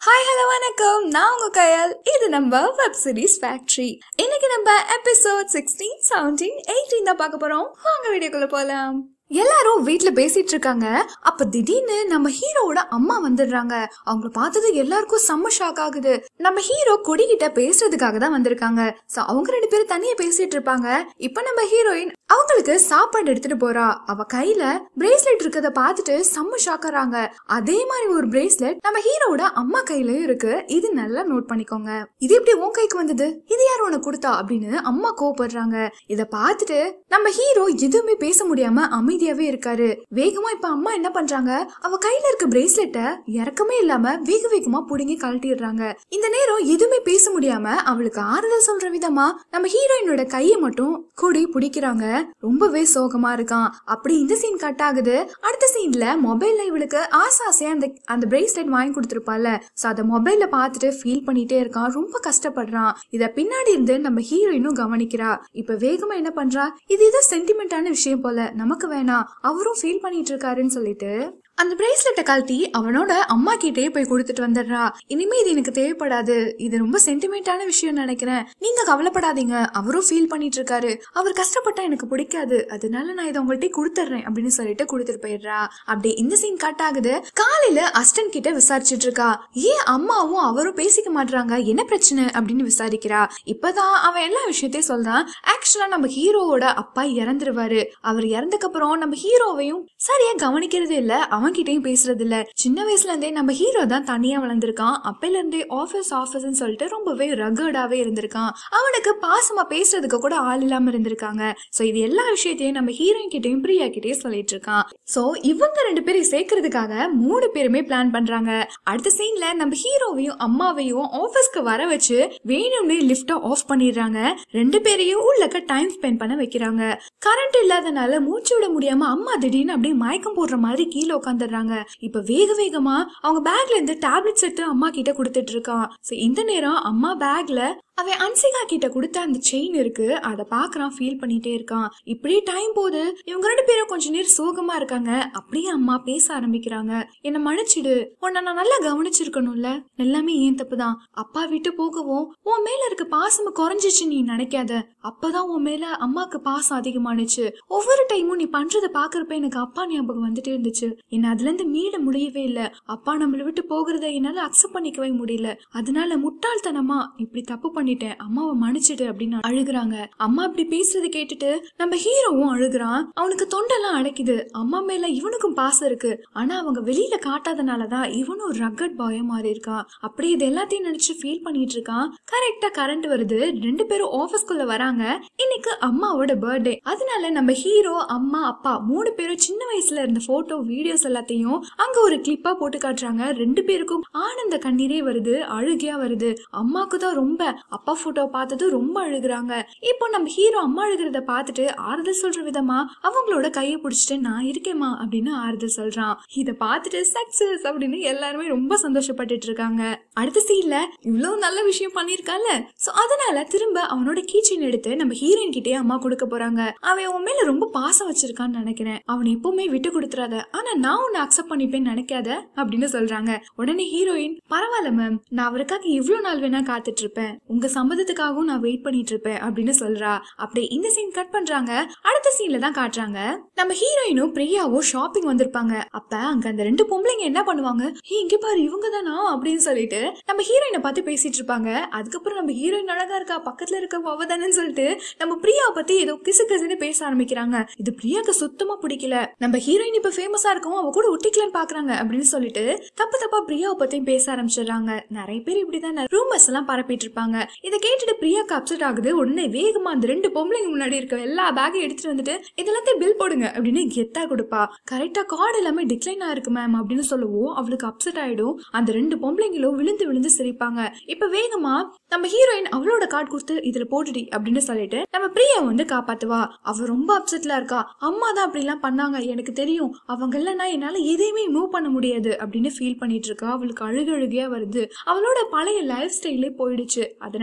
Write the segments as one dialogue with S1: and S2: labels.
S1: hi hello வணக்கம் நான் உங்க கயல் இது நம்ம வெப் சீரிஸ் ஃபேக்டரி இன்னைக்கு நம்ம எபிசோட் சிக்ஸ்டீன் செவன்டீன் எயிட்டீன் தான் பார்க்க போறோம் வாங்க வீடியோக்குள்ள போலாம் எல்லாரும் வீட்ல பேசிட்டு இருக்காங்க அப்ப திடீர்னு நம்ம ஹீரோவோட அம்மா வந்துடுறாங்க அவங்கள பார்த்தது எல்லாருக்கும் செம்ம ஷாக் ஆகுது நம்ம ஹீரோ கொடிகிட்ட பேசுறதுக்காக தான் வந்திருக்காங்க சோ அவங்க ரெண்டு பேரும் தனியா பேசிட்டு இருப்பாங்க இப்ப நம்ம ஹீரோயின் அவங்களுக்கு சாப்பாடு எடுத்துட்டு போறா அவ கையில பிரேஸ்லெட் இருக்கத பார்த்துட்டு செம்ம ஷாக் ஆறாங்க அதே மாதிரி ஒரு பிரேஸ்லெட் நம்ம ஹீரோவோட அம்மா கையிலயும் இருக்கு இது நல்லா நோட் பண்ணிக்கோங்க இது எப்படி உன் கைக்கு வந்தது இது யார் உனக்கு கொடுத்தா அப்படின்னு அம்மா கோவப்படுறாங்க இத பார்த்துட்டு நம்ம ஹீரோ எதுவுமே பேச முடியாம அமைதியாவே இருக்காரு வேகமா இப்ப அம்மா என்ன பண்றாங்க அவ கையில இருக்க பிரேஸ்லெட்ட இறக்கமே இல்லாம வேக வேகமா புடுங்கி கழட்டிடுறாங்க இந்த நேரம் எதுவுமே பேச முடியாம அவளுக்கு ஆறுதல் சொல்ற விதமா நம்ம ஹீரோயினோட கையை மட்டும் கூடி பிடிக்கிறாங்க ரொம்பவே சோகமா இருக்கான் அப்படி இந்த சீன் கட் ஆகுது அடுத்த சீன்ல மொபைல்ல இவளுக்கு ஆசை ஆசையா அந்த அந்த பிரேஸ்லெட் வாங்கி கொடுத்துருப்பால சோ அத மொபைல்ல பார்த்துட்டு ஃபீல் பண்ணிட்டே இருக்கான் ரொம்ப கஷ்டப்படுறான் இத பின்னாடி இருந்து நம்ம ஹீரோயினும் கவனிக்கிறா இப்ப வேகமா என்ன பண்றா இது ஏதோ சென்டிமெண்டான விஷயம் போல நமக்கு வேணாம் அவரும் ஃபீல் பண்ணிட்டு இருக்காருன்னு சொல்லிட்டு அந்த பிரேஸ்லெட்டை கழட்டி அவனோட அம்மா கிட்டே போய் கொடுத்துட்டு வந்துடுறா இனிமே இது எனக்கு தேவைப்படாது இது ரொம்ப சென்டிமெண்டான விஷயம் நினைக்கிறேன் நீங்க கவலைப்படாதீங்க அவரும் ஃபீல் பண்ணிட்டு இருக்காரு அவர் கஷ்டப்பட்டா எனக்கு பிடிக்காது அதனால நான் இதை உங்கள்கிட்ட கொடுத்துட்றேன் அப்படின்னு சொல்லிட்டு கொடுத்துட்டு போயிடுறா அப்படி இந்த சீன் கட் ஆகுது காலையில அஸ்டன் கிட்ட விசாரிச்சுட்டு இருக்கா ஏன் அம்மாவும் அவரும் பேசிக்க மாட்றாங்க என்ன பிரச்சனை அப்படின்னு விசாரிக்கிறா இப்பதான் அவன் எல்லா விஷயத்தையும் சொல்றான் ஆக்சுவலா நம்ம ஹீரோவோட அப்பா இறந்துருவாரு அவர் இறந்தக்கு அப்புறம் நம்ம ஹீரோவையும் சரியா கவனிக்கிறது இல்ல அவன்கிட்டயும் பேசுறது இல்ல சின்ன வயசுல இருந்தே நம்ம ஹீரோ தான் தனியா வளர்ந்துருக்கான் அப்பையில இருந்தே ஆபீஸ் ஆபீஸ்னு சொல்லிட்டு ரொம்பவே ரகர்டாவே இருந்திருக்கான் அவனுக்கு பாசமா பேசுறதுக்கு கூட ஆள் இல்லாம இருந்திருக்காங்க சோ இது எல்லா விஷயத்தையும் நம்ம ஹீரோயின் கிட்டயும் பிரியா கிட்டயும் சொல்லிட்டு இருக்கான் சோ இவங்க ரெண்டு பேரையும் சேர்க்கறதுக்காக மூணு பேருமே பிளான் பண்றாங்க அடுத்த சீன்ல நம்ம ஹீரோவையும் அம்மாவையும் ஆபீஸ்க்கு வர வச்சு வேணும்னே லிஃப்ட ஆஃப் பண்ணிடுறாங்க ரெண்டு பேரையும் உள்ளக்க டைம் ஸ்பெண்ட் பண்ண வைக்கிறாங்க கரண்ட் இல்லாதனால மூச்சு விட முடியாம அம்மா திடீர்னு அப்படியே மயக்கம் போடுற மாதிரி கீழே உட்காந்துடுறாங்க இப்ப வேக வேகமா அவங்க பேக்ல இருந்து டேப்லெட்ஸ் எடுத்து அம்மா கிட்ட கொடுத்துட்டு இருக்கான் So, இந்த நேரம் அம்மா பேக்ல அவன் அன்சிகா கிட்ட கொடுத்த அந்த செயின் இருக்கு அதை பாக்குறான் ஃபீல் பண்ணிட்டே இருக்கான் இப்படியே டைம் போகுது இவங்க ரெண்டு பேரும் கொஞ்ச நேரம் சோகமா இருக்காங்க அப்படியே அம்மா பேச ஆரம்பிக்கிறாங்க என்ன மன்னிச்சிடு உன்னை நான் நல்லா கவனிச்சிருக்கணும்ல எல்லாமே ஏன் தப்பு தான் அப்பா விட்டு போகவும் உன் மேல இருக்க பாசம் குறைஞ்சிச்சு நீ நினைக்காத அப்பதான் உன் மேல அம்மாக்கு பாசம் அதிகமானுச்சு ஒவ்வொரு டைமும் நீ பண்றதை பாக்குறப்ப எனக்கு அப்பா ஞாபகம் வந்துட்டே இருந்துச்சு என்ன அதுல இருந்து மீள முடியவே இல்ல அப்பா நம்மள விட்டு போகிறத என்னால அக்செப்ட் பண்ணிக்கவே முடியல அதனால முட்டாள்தனமா இப்படி தப்பு பண்ணிட்டேன் அம்மாவை மன்னிச்சிடு அப்படின்னு அழுகுறாங்க அம்மா இப்படி பேசுறதை கேட்டுட்டு நம்ம ஹீரோவும் அழுகுறான் அவனுக்கு தொண்டெல்லாம் அடைக்குது அம்மா மேல இவனுக்கும் பாசம் இருக்கு ஆனா அவங்க வெளியில காட்டாதனாலதான் இவனும் ரக்கட் பாய மாறி இருக்கான் அப்படி இது எல்லாத்தையும் நினைச்சு ஃபீல் பண்ணிட்டு இருக்கான் கரெக்டா கரண்ட் வருது ரெண்டு பேரும் ஆபீஸ்க்குள்ள வராங்க இன்னைக்கு அம்மாவோட பர்த்டே அதனால நம்ம ஹீரோ அம்மா அப்பா மூணு பேரும் சின்ன வயசுல இருந்த போட்டோ வீடியோஸ் எல்லாத்தையும் அங்க ஒரு கிளிப்பா போட்டு காட்டுறாங்க ரெண்டு பேருக்கும் ஆனந்த கண்ணீரே வருது அழுகையா வருது அம்மாக்கு தான் ரொம்ப அப்பா போட்டோ பார்த்தது ரொம்ப அழுகுறாங்க இப்போ நம்ம ஹீரோ அம்மா அழுகிறத பார்த்துட்டு ஆறுதல் சொல்ற விதமா அவங்களோட கையை பிடிச்சிட்டு நான் இருக்கேம்மா அப்படின்னு ஆறுதல் சொல்றான் இத பார்த்துட்டு சக்சஸ் அப்படின்னு எல்லாருமே ரொம்ப சந்தோஷப்பட்டுட்டு இருக்காங்க அடுத்த சீன்ல இவ்வளவு நல்ல விஷயம் பண்ணிருக்கால சோ அதனால திரும்ப அவனோட கீச்சன் எடுத்து நம்ம ஹீரோயின் கிட்டே அம்மா கொடுக்க போறாங்க அவன் உன் மேல ரொம்ப பாசம் வச்சிருக்கான்னு நினைக்கிறேன் அவன் எப்பவுமே விட்டு கொடுத்துறாத ஆனா நான் உன்னை அக்செப்ட் பண்ணிப்பேன்னு நினைக்காத அப்படின்னு சொல்றாங்க உடனே ஹீரோயின் பரவாயில்ல மேம் நான் அவருக்காக இவ்வளவு நாள் வேணா காத்துட்டு இருப்பேன் உங்க சம்மதத்துக்காகவும் நான் வெயிட் பண்ணிட்டு இருப்பேன் அப்படின்னு சொல்றா அப்படியே இந்த சீன் கட் பண்றாங்க அடுத்த சீன்ல தான் காட்டுறாங்க நம்ம ஹீரோயினும் பிரியாவும் ஷாப்பிங் வந்திருப்பாங்க அப்ப அங்க அந்த ரெண்டு பொம்பளைங்க என்ன பண்ணுவாங்க "ஏய், இங்க பாரு இவங்க தானா அப்படின்னு சொல்லிட்டு நம்ம ஹீரோயினை பார்த்து பேசிட்டு இருப்பாங்க அதுக்கப்புறம் நம்ம ஹீரோயின் அழகா இருக்கா பக்கத்துல இருக்க அவ தானேன்னு சொல்லிட்டு நம்ம பிரியாவை பத்தி ஏதோ கிசு கிசுன்னு பேச ஆரம்பிக்கிறாங்க இது பிரியாக்கு சுத்தமா பிடிக்கல நம்ம ஹீரோயின் இப்ப ஃபேமஸா இருக்கவும் அவ கூட ஒட்டிக்கலான்னு பாக்குறாங்க அப்படின்னு சொல்லிட்டு தப்பு தப்பா பிரியாவை பத்தியும் பேச ஆரம்பிச்சிடுறாங்க நிறைய பேர் இப்படிதான் ரூமர்ஸ் எல்லாம் பரப்பிட்டு இருப்பாங்க இதை கேட்டுட்டு பிரியாக்கு அப்செட் ஆகுது உடனே வேகமா அந்த ரெண்டு பொம்பளைங்க முன்னாடி இருக்க எல்லா பேக்கையும் எடுத்துட்டு வந்துட்டு இதெல்லாத்தையும் பில் போடுங்க அப்படின்னு கெத்தா கொடுப்பா கரெக்டா கார்டு எல்லாமே டிக்ளைன் ஆயிருக்கு மேம் அப்படின்னு சொல்லுவோம் அவளுக்கு அப்செட் ஆயிடும் அந்த ரெண்டு பொம்பளைங்களும் விழுந்து விழுந்து சிரிப்பாங்க இப்ப வேகமா நம்ம ஹீரோயின் அவளோட கார்டு கொடுத்து இதுல போட்டுடி அப்படின்னு சொல்லிட்டு நம்ம பிரியா வந்து காப்பாத்துவா அவ ரொம்ப அப்செட்ல இருக்கா அம்மா தான் அப்படி எல்லாம் பண்ணாங்க எனக்கு தெரியும் அவங்க இல்லைன்னா என்னால எதையுமே மூவ் பண்ண முடியாது அப்படின்னு ஃபீல் பண்ணிட்டு இருக்கா அவளுக்கு அழுகு அழுகையா வருது அவளோட பழைய லைஃப் ஸ்டைலே போயிடுச்சு அதை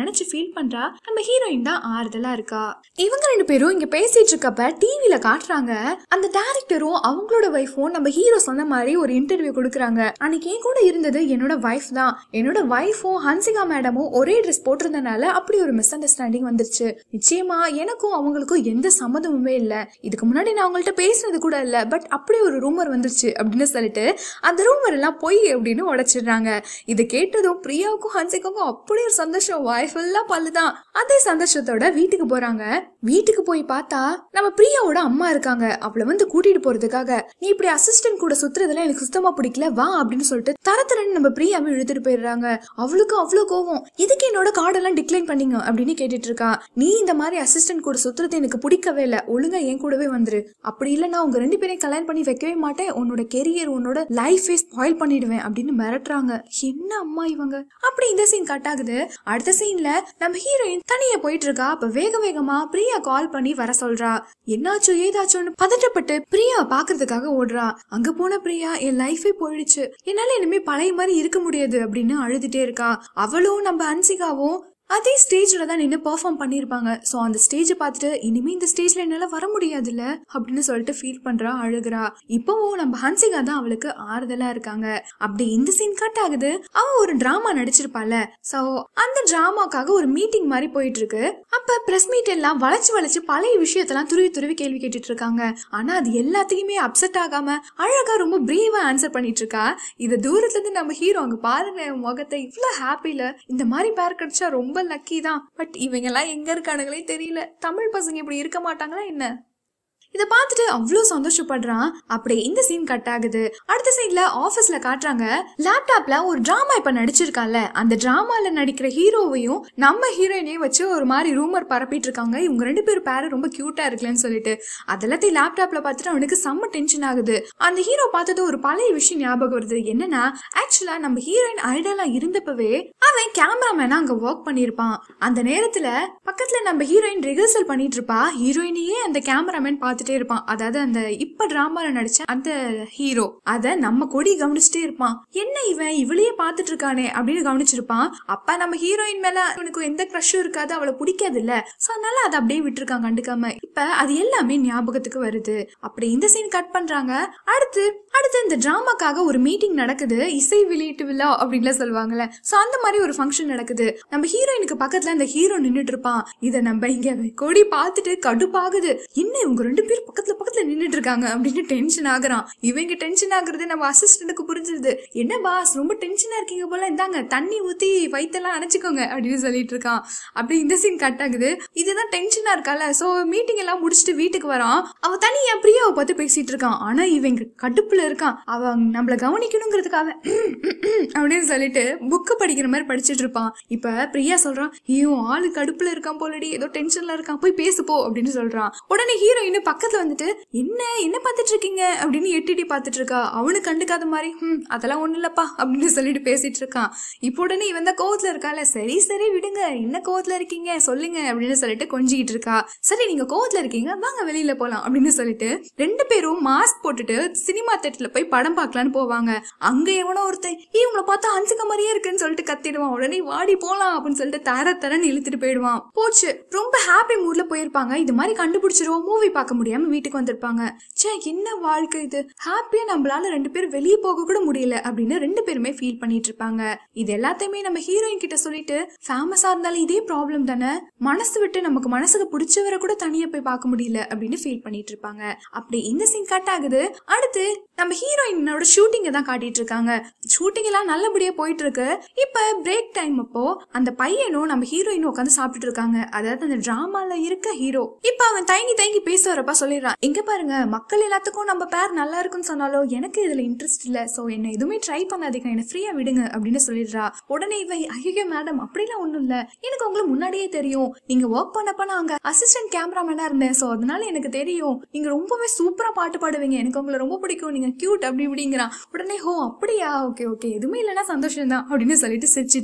S1: நினைச்சு ஃபீல் பண்றா நம்ம ஹீரோயின் தான் ஆறுதலா இருக்கா இவங்க ரெண்டு பேரும் இங்க பேசிட்டு இருக்கப்ப டிவில காட்டுறாங்க அந்த டேரக்டரும் அவங்களோட ஒய்ஃபும் நம்ம ஹீரோ சொன்ன மாதிரி ஒரு இன்டர்வியூ கொடுக்குறாங்க அன்னைக்கு என் கூட இருந்தது என்னோட ஒய்ஃப் தான் என்னோட ஒய்ஃபும் ஹன்சிகா மேடமும் ஒரே ட்ரெஸ் போட்டிருந்தனால அப்படி ஒரு மிஸ் அண்டர்ஸ்டாண்டிங் வந்துருச்சு நிச்சயமா எனக்கும் அவங்களுக்கும் எந்த சம்மதமுமே இல்ல இதுக்கு முன்னாடி நான் அவங்கள்ட்ட பேசினது கூட இல்ல பட் அப்படி ஒரு ரூமர் வந்துருச்சு அப்படின்னு சொல்லிட்டு அந்த ரூமர் எல்லாம் பொய் அப்படின்னு உடைச்சிடுறாங்க இதை கேட்டதும் பிரியாவுக்கும் ஹன்சிகாவுக்கும் அப்படி ஒரு சந்தோஷம் வாய்ஃபுல்லா பல்லுதான் அதே சந்தோஷத்தோட வீட்டுக்கு போறாங்க வீட்டுக்கு போய் பார்த்தா நம்ம பிரியாவோட அம்மா இருக்காங்க அவளை வந்து கூட்டிட்டு போறதுக்காக நீ இப்படி அசிஸ்டன்ட் கூட சுத்துறதுல எனக்கு சுத்தமா பிடிக்கல வா அப்படின்னு சொல்லிட்டு தரத்தரன்னு நம்ம பிரியாவை இழுத்துட்டு போயிடுறாங்க அவளுக்கு அவ்வளவு கோவம் இதுக்கு என்னோட கார்டெல்லாம் டிக்ளைன் பண்ணீங்க அப்படின்னு கேட்டுட்டு இருக்கா நீ இந்த மாதிரி அசிஸ்டன்ட் கூட சுத்துறது எனக்கு பிடிக்கவே இல்லை ஒழுங்கா என் கூடவே வந்துரு அப்படி இல்ல நான் உங்க ரெண்டு பேரையும் கல்யாணம் பண்ணி வைக்கவே மாட்டேன் உன்னோட கெரியர் உன்னோட லைஃபே ஸ்பாயில் பண்ணிடுவேன் அப்படின்னு மிரட்டுறாங்க என்ன அம்மா இவங்க அப்படி இந்த சீன் கட் ஆகுது அடுத்த சீன்ல நம்ம ஹீரோயின் தனியா போயிட்டு இருக்கா அப்ப வேக வேகமா பிரியா கால் பண்ணி வர சொல்றா என்னாச்சோ ஏதாச்சோன்னு பதட்டப்பட்டு பிரியா பாக்குறதுக்காக ஓடுறா அங்க போன பிரியா என் லைஃபே போயிடுச்சு என்னால இனிமே பழைய மாதிரி இருக்க முடியாது அப்படின்னு அழுதுட்டே இருக்கா அவளும் நம்ம அன்சிகாவும் அதே ஸ்டேஜ்ல தான் நின்று பெர்ஃபார்ம் பண்ணியிருப்பாங்க ஸோ அந்த ஸ்டேஜை பார்த்துட்டு இனிமே இந்த ஸ்டேஜ்ல என்னால வர முடியாதுல்ல அப்படின்னு சொல்லிட்டு ஃபீல் பண்றா அழுகுறா இப்பவும் நம்ம ஹன்சிகா தான் அவளுக்கு ஆறுதலா இருக்காங்க அப்படி இந்த சீன் கட் ஆகுது அவ ஒரு டிராமா நடிச்சிருப்பால ஸோ அந்த டிராமாக்காக ஒரு மீட்டிங் மாதிரி போயிட்டு இருக்கு அப்ப பிரஸ் மீட் எல்லாம் வளைச்சு வளைச்சு பழைய விஷயத்தெல்லாம் துருவி துருவி கேள்வி கேட்டுட்டு இருக்காங்க ஆனா அது எல்லாத்தையுமே அப்செட் ஆகாம அழகா ரொம்ப பிரேவா ஆன்சர் பண்ணிட்டு இருக்கா இத தூரத்துல இருந்து நம்ம ஹீரோ அங்க பாருங்க உன் முகத்தை இவ்வளவு ஹாப்பில இந்த மாதிரி பேர் கிடைச்சா ரொம்ப லக்கி தான் பட் இவங்க எல்லாம் எங்க இருக்கானுங்களே தெரியல தமிழ் பசங்க இப்படி இருக்க மாட்டாங்களா என்ன இதை பார்த்துட்டு அவ்வளோ சந்தோஷப்படுறான் அப்படியே இந்த சீன் கட் ஆகுது அடுத்த சீன்ல ஆஃபீஸ்ல காட்டுறாங்க லேப்டாப்ல ஒரு டிராமா இப்ப நடிச்சிருக்கான்ல அந்த டிராமால நடிக்கிற ஹீரோவையும் நம்ம ஹீரோயினையும் வச்சு ஒரு மாதிரி ரூமர் பரப்பிட்டு இருக்காங்க இவங்க ரெண்டு பேரும் பேரு ரொம்ப கியூட்டா இருக்குல்லன்னு சொல்லிட்டு அதெல்லாத்தையும் லேப்டாப்ல பார்த்துட்டு அவனுக்கு செம்ம டென்ஷன் ஆகுது அந்த ஹீரோ பார்த்தது ஒரு பழைய விஷயம் ஞாபகம் வருது என்னன்னா ஆக்சுவலா நம்ம ஹீரோயின் ஐடலா இருந்தப்பவே அவன் கேமராமேனா அங்க ஒர்க் பண்ணியிருப்பான் அந்த நேரத்துல பக்கத்துல நம்ம ஹீரோயின் ரிஹர்சல் பண்ணிட்டு இருப்பா ஹீரோயினையே அந்த கேமராமேன் பார்த்துட்டே இருப்பான் அதாவது அந்த இப்ப டிராமால நடிச்ச அந்த ஹீரோ அத நம்ம கொடி கவனிச்சுட்டே இருப்பான் என்ன இவன் இவளையே பார்த்துட்டு இருக்கானே அப்படின்னு கவனிச்சிருப்பான் அப்ப நம்ம ஹீரோயின் மேல அவனுக்கு எந்த க்ரஷும் இருக்காது அவளை பிடிக்காது இல்ல சோ அதனால அதை அப்படியே விட்டுருக்கான் கண்டுக்காம இப்ப அது எல்லாமே ஞாபகத்துக்கு வருது அப்படி இந்த சீன் கட் பண்றாங்க அடுத்து அடுத்து இந்த டிராமாக்காக ஒரு மீட்டிங் நடக்குது இசை வெளியீட்டு விழா அப்படின்லாம் சொல்லுவாங்கல்ல சோ அந்த மாதிரி ஒரு ஃபங்க்ஷன் நடக்குது நம்ம ஹீரோயினுக்கு பக்கத்துல அந்த ஹீரோ நின்னுட்டு இருப்பான் இத நம்ம இங்க கொடி பார்த்துட்டு கடுப்பாகுது என்ன இவங்க ரெண்டு பேரும் பக்கத்துல பக்கத்துல நின்னுட்டு இருக்காங்க அப்படின்னு டென்ஷன் ஆகுறான் இவங்க டென்ஷன் ஆகுறது நம்ம அசிஸ்டன்ட்டுக்கு புரிஞ்சிருது என்ன பாஸ் ரொம்ப டென்ஷனா இருக்கீங்க போல இந்தாங்க தண்ணி ஊத்தி வயித்தெல்லாம் அணைச்சிக்கோங்க அப்படின்னு சொல்லிட்டு இருக்கான் அப்படி இந்த சீன் கட் ஆகுது இதுதான் டென்ஷனா இருக்கால சோ மீட்டிங் எல்லாம் முடிச்சுட்டு வீட்டுக்கு வரான் அவ தனியா பிரியாவை பார்த்து பேசிட்டு இருக்கான் ஆனா இவங்க கடுப்புல இருக்கான் அவன் நம்மள கவனிக்கணுங்கிறதுக்காக அப்படின்னு சொல்லிட்டு புக்கு படிக்கிற மாதிரி படிச்சிட்டு இருப்பான் இப்ப பிரியா சொல்றான் ஐயோ ஆளு கடுப்புல இருக்கான் போலடி ஏதோ டென்ஷன்ல இருக்கான் போய் பேசு போ அப்படின்னு சொல்றான் உடனே ஹீரோயின் பக்கத்துல வந்துட்டு என்ன என்ன பார்த்துட்டு இருக்கீங்க அப்படின்னு எட்டிட்டி பார்த்துட்டு இருக்கா அவனு கண்டுக்காத மாதிரி ஹம் அதெல்லாம் ஒண்ணு இல்லப்பா அப்படின்னு சொல்லிட்டு பேசிட்டு இருக்கான் இப்போ உடனே இவன் தான் கோவத்துல இருக்கால சரி சரி விடுங்க என்ன கோவத்துல இருக்கீங்க சொல்லுங்க அப்படின்னு சொல்லிட்டு கொஞ்சிக்கிட்டு இருக்கா சரி நீங்க கோவத்துல இருக்கீங்க வாங்க வெளியில போலாம் அப்படின்னு சொல்லிட்டு ரெண்டு பேரும் மாஸ்க் போட்டுட்டு சினிமா தேட்டர்ல போய் படம் பார்க்கலான்னு போவாங்க அங்க எவனோ ஒருத்தன் இவங்கள பார்த்தா அஞ்சுக்க மாதிரியே இருக்குன்னு சொல்லிட்டு கத்திடுவான் உடனே வாடி போலாம் அப்படின்னு சொல்லிட்டு தர தரன்னு இழுத்துட்டு போயிடுவான் போச்சு ரொம்ப ஹாப்பி மூட்ல போயிருப்பாங்க இது மாதிரி கண்டுபிடிச்சிருவோம் மூவி பார்க்க முடியாம வீட்டுக்கு வந்திருப்பாங்க ச்சே என்ன வாழ்க்கை இது ஹாப்பியா நம்மளால ரெண்டு பேரும் வெளியே போக கூட முடியல அப்படின்னு ரெண்டு பேருமே ஃபீல் பண்ணிட்டு இருப்பாங்க இது எல்லாத்தையுமே நம்ம ஹீரோயின் கிட்ட சொல்லிட்டு ஃபேமஸா இருந்தாலும் இதே ப்ராப்ளம் தானே மனசு விட்டு நமக்கு மனசுக்கு பிடிச்சவரை கூட தனியா போய் பார்க்க முடியல அப்படின்னு ஃபீல் பண்ணிட்டு இருப்பாங்க அப்படி இந்த சீன் கட் ஆகுது அடுத்து நம்ம ஹீரோயினோட ஷூட்டிங்கை தான் காட்டிட்டு இருக்காங்க ஷூட்டிங் எல்லாம் நல்லபடியா போயிட்டு இருக்கு இப்ப பிரேக் டைம் அப்போ அந்த பையனும் நம்ம ஹீரோயினும் உட்காந்து சாப்பிட்டுட்டு இருக்காங்க அதாவது அந்த டிராமால இருக்க ஹீரோ இப்ப அவன் தயங்கி தயங்கி பேச வரப்ப சொல்லிடுறான் எங்க பாருங்க மக்கள் எல்லாத்துக்கும் நம்ம பேர் நல்லா இருக்குன்னு சொன்னாலும் எனக்கு இதுல இன்ட்ரெஸ்ட் இல்ல சோ என்ன எதுவுமே ட்ரை பண்ணாதீங்க என்ன ஃப்ரீயா விடுங்க அப்படின்னு சொல்லிடுறா உடனே இவ ஐயோ மேடம் அப்படிலாம் ஒண்ணும் இல்ல எனக்கு உங்களை முன்னாடியே தெரியும் நீங்க ஒர்க் பண்ணப்ப நான் அங்க அசிஸ்டன்ட் கேமராமேனா இருந்தேன் சோ அதனால எனக்கு தெரியும் நீங்க ரொம்பவே சூப்பரா பாட்டு பாடுவீங்க எனக்கு உங்களை ரொம்ப பிடிக்கும் நீங்க கியூட் அப்படி இப்படிங்கிறான் உடனே ஹோ அப்படியா ஓகே ஓகே எதுவுமே இல்லைன்னா சந்தோஷம் தான் அப்படின்னு சொல்லிட்டு சிரிச்சிட்டு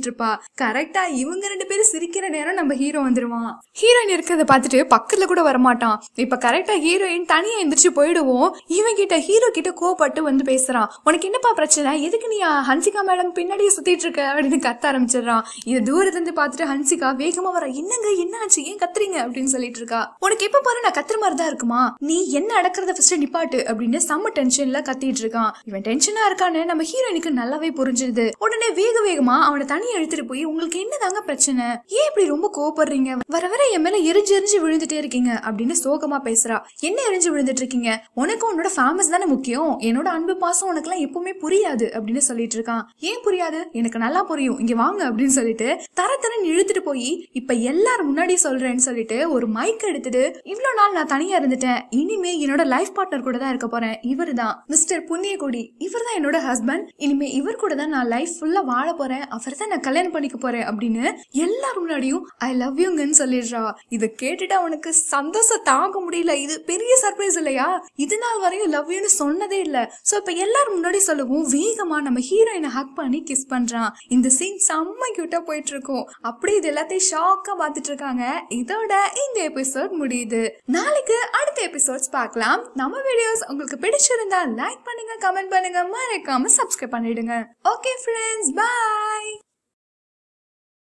S1: இருப்பா கரெக்டா இவங்க ரெண்டு பேரும் சிரிக்கிற நேரம் நம்ம ஹீரோ வந்துருவான் ஹீரோயின் இருக்கிறத பார்த்துட்டு பக்கத்துல கூட வரமாட்டான் இப்ப கரெக்டா ஹீரோயின் தனியா எந்திரிச்சு போயிடுவோம் இவன் கிட்ட ஹீரோ கிட்ட கோவப்பட்டு வந்து பேசுறான் உனக்கு என்னப்பா பிரச்சனை எதுக்கு நீ ஹன்சிகா மேடம் பின்னாடியே சுத்திட்டு இருக்க அப்படின்னு கத்த ஆரம்பிச்சிடுறான் இது தூரத்துல இருந்து பார்த்துட்டு ஹன்சிகா வேகமா வர என்னங்க என்ன ஆச்சு ஏன் கத்துறீங்க அப்படின்னு சொல்லிட்டு இருக்கா உனக்கு எப்ப பாரு நான் கத்துற மாதிரி தான் இருக்குமா நீ என்ன அடக்கிறத ஃபர்ஸ்ட் நிப்பாட்டு அப்படின்னு செம்ம டென்ஷன்ல கத்திட்டு இருக்கான் இவன் டென்ஷனா இருக்கான்னு நம்ம ஹீரோயினுக்கு நல்லாவே புரிஞ்சுது உடனே வேக வேகமா அவனை தனியா எடுத்துட்டு போய் உங்களுக்கு என்னதாங்க பிரச்சனை ஏன் இப்படி ரொம்ப கோவப்படுறீங்க வர வர என் மேல எரிஞ்சு எரிஞ்சு விழுந்துட்டே இருக்கீங்க அப்படின்னு சோகமா பேசுறா என்ன எரிஞ்சு விழுந்துட்டு இருக்கீங்க உனக்கு உன்னோட ஃபேமஸ் தானே முக்கியம் என்னோட அன்பு பாசம் உனக்கு எல்லாம் எப்பவுமே புரியாது அப்படின்னு சொல்லிட்டு இருக்கான் ஏன் புரியாது எனக்கு நல்லா புரியும் இங்க வாங்க அப்படின்னு சொல்லிட்டு தர தரன்னு இழுத்துட்டு போய் இப்ப எல்லாரும் முன்னாடி சொல்றேன்னு சொல்லிட்டு ஒரு மைக் எடுத்துட்டு இவ்வளவு நாள் நான் தனியா இருந்துட்டேன் இனிமே என்னோட லைஃப் பார்ட்னர் கூட தான் இருக்க போறேன் இவர் தான் மிஸ்டர் புண்ணியகுடி இவர் தான் என்னோட ஹஸ்பண்ட் இனிமே இவர் கூட தான் நான் லைஃப் ஃபுல்லா வாழ போறேன் அவர் தான் நான் கல்யாணம் பண்ணிக்க போறேன் அப்படின்னு எல்லாரும் முன்னாடியும் ஐ லவ் யூங்கன்னு சொல்லிடுறா இதை கேட்டுட்டு அவனுக்கு சந்தோஷம் தாங்க முடியல இது பெரிய சர்ப்ரைஸ் இல்லையா இது நாள் வரையும் லவ் யூன்னு சொன்னதே இல்ல சோ இப்ப எல்லாரும் முன்னாடி சொல்லவும் வேகமா நம்ம ஹீரோயினை ஹக் பண்ணி கிஸ் பண்றான் இந்த சீன் செம்ம கியூட்டா போயிட்டு இருக்கும் அப்படி இது எல்லாத்தையும் ஷாக்கா பாத்துட்டு இருக்காங்க இதோட இந்த எபிசோட் முடியுது நாளைக்கு அடுத்த எபிசோட்ஸ் பார்க்கலாம் நம்ம வீடியோஸ் உங்களுக்கு பிடிச்சிருந்தா லைக் பண்ணுங்க கமெண்ட் பண்ணுங்க மறக்காம சப்ஸ்கிரைப் பண்ணிடுங்க ஓகே ஃப்ரெண்ட்ஸ் பை